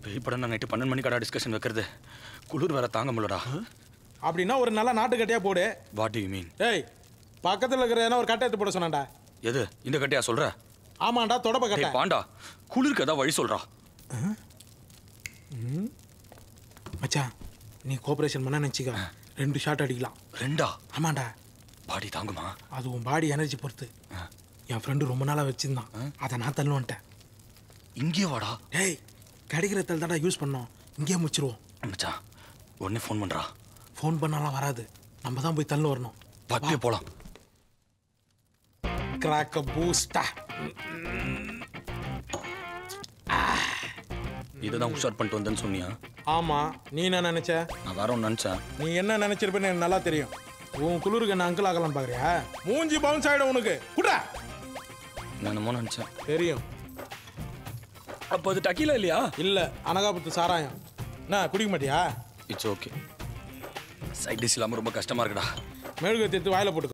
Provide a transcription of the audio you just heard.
பேய் படம் நைட்டு பன்னெண்டு மணிக்கடா டிஸ்கஷன் வைக்கிறது குளிர் வேற தாங்க முடியலடா அப்படின்னா ஒரு நல்ல நாட்டு கட்டையா போடு வாட் யூ மீன் டேய் பக்கத்துல இருக்கிற ஏன்னா ஒரு கட்டை எடுத்து போட சொன்னான்டா எது இந்த கட்டையா சொல்ற ஆமாண்டா தொடப்ப கட்டை டேய் பாண்டா குளிருக்கு ஏதாவது வழி சொல்றா மச்சான் நீ கோஆபரேஷன் பண்ண நினச்சிக்க ரெண்டு ஷாட் அடிக்கலாம் ரெண்டா ஆமாண்டா பாடி தாங்குமா அது உன் பாடி எனர்ஜி பொறுத்து என் ஃப்ரெண்டு ரொம்ப நாளாக வச்சிருந்தான் அதை நான் தள்ளு வந்துட்டேன் இங்கே வாடா டேய் கிடைக்கிற தள் தாண்டா யூஸ் பண்ணோம் இங்கேயே முடிச்சிருவோம் மச்சான் உடனே ஃபோன் பண்றா ஃபோன் பண்ணாலாம் வராது நம்ம தான் போய் தள்ளு வரணும் பட்டியே போலாம் கிராக்க பூஸ்டா இதுதான் உஷார் பண்ணிட்டு வந்தேன்னு சொன்னியா ஆமா நீ என்ன நினைச்ச நான் வேற ஒன்று நினச்சேன் நீ என்ன நினைச்சிருப்பேன்னு எனக்கு நல்லா தெரியும் உன் குளிருக்கு என்ன அங்கிள் ஆகலாம் பாக்குறியா மூஞ்சி பவுன்ஸ் ஆயிடும் உனக்கு குடா நான் என்னமோ நினச்சேன் தெரியும் அப்போ அது டக்கீலா இல்லையா இல்ல அனகாபுத்து சாராயம் என்ன குடிக்க மாட்டியா இட்ஸ் ஓகே சைட் டிஷ் இல்லாமல் ரொம்ப கஷ்டமா இருக்குடா மெழுகு எடுத்து வாயில போட்டு